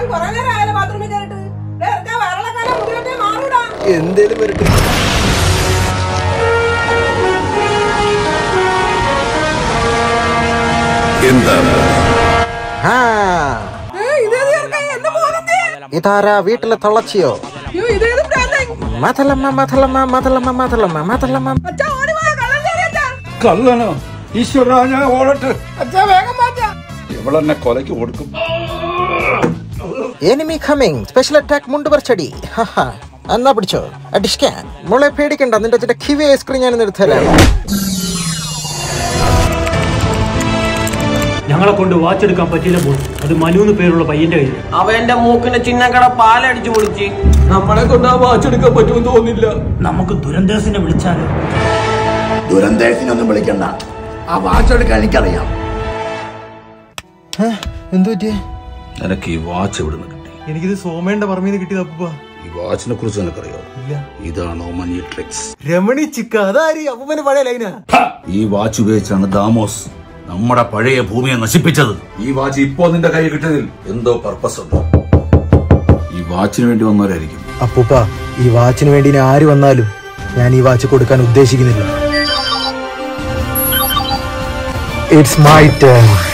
ഞാൻ കൊറേ നേരം ആയാലും ബാത്റൂമിൽ കയറിട്ട് ദേ, ഇറക്കാൻ വയറിളക്കാനെ മുടിവെട്ടേ മാറൂടാ എന്തേലും വരട്ടെ എന്താണ് ആ ഏ, ഇതേത് ചെറുക്കൻ? എന്നെ മോനെന്തേ? ഇതാരാ വീട്ടിലെ തള്ളച്ചിയോ അയ്യോ, ഇതേത് ഭ്രാന്തൻ? മതലമ്മ മതലമ്മ മതലമ്മ മതലമ്മ മതലമ്മ അച്ഛാ, ഓടി വാ, കള്ളൻ കയറി അച്ഛാ. കള്ളനോ ഈശ്വര ഞാൻ ഓടട്ടെ അച്ഛാ, വേഗം വാ അച്ഛാ. ഇവളെന്നെ കൊലക്ക് കൊടുക്കും എനിമി കമ്മിങ് സ്പെഷ്യൽ അറ്റാക്ക് മുണ്ടുപറിച്ചടി ഹഹ. എന്നാ പിടിച്ചോ അടിഷ്കാൻ മോളെ പേടിക്കണ്ട നിന്റെ അച്ഛന്റെ കിവി ഐസ്ക്രീം ഞാൻ നിർത്തരാം ഞങ്ങളെ കൊണ്ട് വാച്ച് എടുക്കാൻ പറ്റില്ല പോലും അത് മനു എന്ന് പേരുള്ള പയ്യന്റെ കയ്യിൽ അവന്റെ മൂക്കിന്റെ ചിന്നക്കട പാലടിച്ചു പൊളിച്ച് നമ്മളെ കൊണ്ട് ആ വാച്ച് എടുക്കാൻ പറ്റുമെന്ന് തോന്നില്ല നമുക്ക് ദുരന്തേഴ്സിനെ വിളിച്ചാലോ ദുരന്തേഷിനൊന്നും വിളിക്കണ്ട ആ വാച്ചെടുക്കാൻ എനിക്കറിയാം എന്തു പറ്റിയേ നിനക്ക് ഈ വാച്ച് എവിടുന്ന് കിട്ടി എനിക്കിത് സോമേന്റെ പറമ്പിന്ന് കിട്ടിയത് അപ്പൂപ്പ ഈ വാച്ചിനെ കുറിച്ച് നിനക്കറിയോ ഇതാണോ മണി ട്രിക്സ് രമണി ചിക്ക അതാരി അപ്പൂപ്പന് പഴയ ലൈനാ ഈ വാച്ച് ഉപയോഗിച്ചാണ് ദാമോസ് നമ്മുടെ പഴയ ഭൂമിയെ നശിപ്പിച്ചത് ഈ വാച്ച് ഇപ്പോ നിന്റെ കയ്യിൽ കിട്ടിയതിൽ എന്തോ പർപ്പസ് ഉണ്ട് ഈ വാച്ചിന് വേണ്ടി വന്നവരായിരിക്കും അപ്പൂപ്പ ഈ വാച്ചിന് വേണ്ടി ഇനി ആര് വന്നാലും ഞാൻ ഈ വാച്ച് കൊടുക്കാൻ ഉദ്ദേശിക്കുന്നില്ല ഇറ്റ്സ് മൈ ടേൺ